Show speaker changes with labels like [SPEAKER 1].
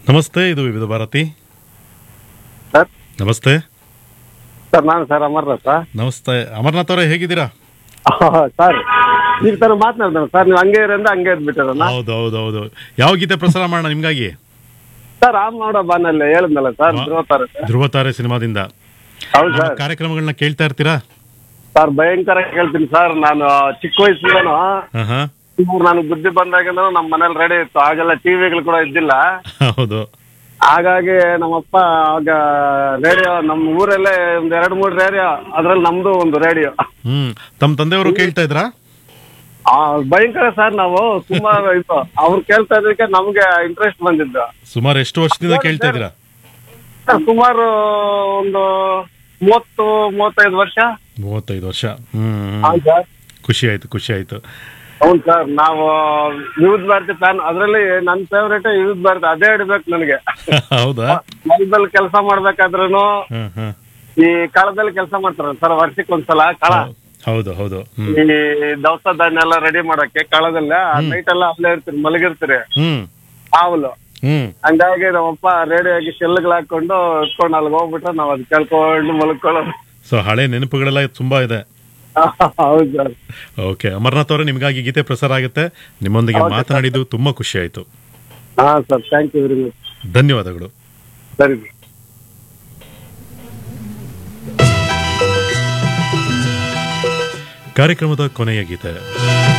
[SPEAKER 1] ನಮಸ್ತೆ ಇದು ವಿವಿಧ ಭಾರತಿ
[SPEAKER 2] ಸರ್
[SPEAKER 1] ನಮಸ್ತೆ
[SPEAKER 2] ಸರ್ ನಾನು ಸರ್ ಅಮರ್ನಾಥ್ ಸರ್
[SPEAKER 1] ನಮಸ್ತೆ ಅಮರ್ನಾಥ್ ಅವರೇ ಹೇಗಿದ್ದೀರಾ
[SPEAKER 2] ಸರ್ ಈಗ ತರ ಮಾತನಾಡ್ತಾನೆ ಸರ್ ನೀವು ಹಂಗೆ ಇರಂದ ಹಂಗೆ ಇದ್ಬಿಟ್ಟಿರಲ್ಲ
[SPEAKER 1] ಹೌದು ಹೌದು ಹೌದು ಯಾವ ಗೀತೆ ಪ್ರಸಾರ ಮಾಡೋಣ ನಿಮ್ಗಾಗಿ
[SPEAKER 2] ಸರ್ ಆಮ್ ನೋಡ ಬಾನಲ್ಲಿ ಹೇಳಿದ್ನಲ್ಲ ಸರ್
[SPEAKER 1] ಹಾ.
[SPEAKER 2] ಧ್ರುವ ತಾರೆ ಸರ್.
[SPEAKER 1] ಧ್ರುವ ತಾರೆ ಸಿನಿಮಾದಿಂದ
[SPEAKER 2] ಹೌದು
[SPEAKER 1] ನಮ್ಮ
[SPEAKER 2] ಸರ್
[SPEAKER 1] ಕಾರ್ಯಕ್ರಮಗಳನ್ನ ಕೇಳ್ತಾ ಇರ್ತೀರಾ
[SPEAKER 2] ಸರ್ ಭಯಂಕರ ಕೇಳ್ತೀನಿ ಸರ್ ನಾನು ಚಿಕ್ಕ ವಯಸ್ಸಿಂದನು
[SPEAKER 1] ಹಾ ಹಾ
[SPEAKER 2] ನನಗೆ ಬುದ್ಧಿ ಬಂದಾಗಿಂದ ನಮ್ಮ ಮನೇಲಿ ರೆಡಿ ಇತ್ತು ಆಗೆಲ್ಲ ಟಿವಿಗಳು ಕೂಡ ಇದ್ದಿಲ್ಲ
[SPEAKER 1] ಹೌದು
[SPEAKER 2] ಹಾಗಾಗಿ ನಮ್ಮಪ್ಪ ಆಗ ರೇಡಿಯೋ ನಮ್ಮ ಊರಲ್ಲೇ ಒಂದ್ ಎರಡು ಮೂರು ರೇಡಿಯೋ ಅದ್ರಲ್ಲಿ ನಮ್ದು ಒಂದು ರೇಡಿಯೋ
[SPEAKER 1] ಹ್ಮ್ ತಮ್ಮ ತಂದೆಯವರು ಕೇಳ್ತಾ ಇದ್ರಾ
[SPEAKER 2] ಆ ಭಯಂಕರ ಸರ್ ನಾವು ತುಂಬಾ ಇದು ಅವ್ರು ಕೇಳ್ತಾ ಇದ್ದಕ್ಕೆ ನಮ್ಗೆ ಇಂಟ್ರೆಸ್ಟ್ ಬಂದಿದ್ದು
[SPEAKER 1] ಸುಮಾರು ಎಷ್ಟು ವರ್ಷದಿಂದ ಕೇಳ್ತಾ ಇದ್ದೀರಾ
[SPEAKER 2] ಸರ್, ಸುಮಾರು ಒಂದು ಮೂವತ್ತು ಮೂವತ್ತೈದು ವರ್ಷ
[SPEAKER 1] ಮೂವತ್ತೈದು ವರ್ಷ ಹ್ಮ್
[SPEAKER 2] ಹೌದು ಸರ್
[SPEAKER 1] ಖುಷಿ ಆಯ್ತು ಖುಷಿ ಆಯ್ತು
[SPEAKER 2] ಹೌದು ಸರ್ ನಾವು ವಿವಿಧ ಭಾರತಿ ಫ್ಯಾನ್ ಅದ್ರಲ್ಲಿ ನನ್ನ ಫೇವ್ರೇಟ್ ವಿವಿಧ ಭಾರತಿ ಅದೇ ಹಿಡ್ಬೇಕು ನನಗೆ
[SPEAKER 1] ಹೌದಾ
[SPEAKER 2] ಹೊಲದಲ್ಲಿ ಕೆಲಸ ಮಾಡ್ಬೇಕಾದ್ರೂ
[SPEAKER 1] ಹ್ಮ್ ಹ್ಮ್
[SPEAKER 2] ಈ ಕಾಲದಲ್ಲಿ ಕೆಲಸ ಮಾಡ್ತಾರ ಸರ್ ವರ್ಷಕ್ಕೆ ಒಂದ್ಸಲ ಕಾಳ
[SPEAKER 1] ಹೌದು ಹೌದು ಹ್ಮ್
[SPEAKER 2] ಈ ದವಸ ಧಾನ್ಯ ಎಲ್ಲ ರೆಡಿ ಮಾಡಕ್ಕೆ ಕಾಳದಲ್ಲ ನೈಟ್ ಎಲ್ಲ ಅಲ್ಲೇ ಇರ್ತೀರಿ ಮಲಗಿರ್ತೀರಿ
[SPEAKER 1] ಹ್ಮ್
[SPEAKER 2] ಹಾವಲು
[SPEAKER 1] ಹ್ಮ್
[SPEAKER 2] ಹಂಗಾಗಿ ನಮ್ಮಪ್ಪ ರೇಡಿಯೋ ಆಗಿ ಶೆಲ್ಗಳು ಹಾಕೊಂಡು ಇಟ್ಕೊಂಡು ಅಲ್ಲಿಗೆ ಹೋಗ್ಬಿಟ್ರೆ ನಾವ್ ಅದ್ ಕೇಳ್ಕೊಂಡು ಮಲ್ಕೊಳ್ಳೋದು
[SPEAKER 1] ಸೊ ಹಳೆ ನೆನಪುಗಳೆಲ್ಲ ತುಂಬಾ ಇದೆ
[SPEAKER 2] ಹೌದು ಸರ್
[SPEAKER 1] ಓಕೆ ಅಮರ್ನಾಥ್ ಅವರೇ ನಿಮಗಾಗಿ ಗೀತೆ ಪ್ರಸಾರ ಆಗುತ್ತೆ ನಿಮ್ಮೊಂದಿಗೆ ಮಾತನಾಡಿದ್ದು ತುಂಬಾ ಖುಷಿ ಆಯ್ತು
[SPEAKER 2] ಹಾ sir thank you very much
[SPEAKER 1] ಧನ್ಯವಾದಗಳು
[SPEAKER 2] ಸರಿ
[SPEAKER 1] ಕಾರ್ಯಕ್ರಮದ ಕೊನೆಯ ಗೀತೆ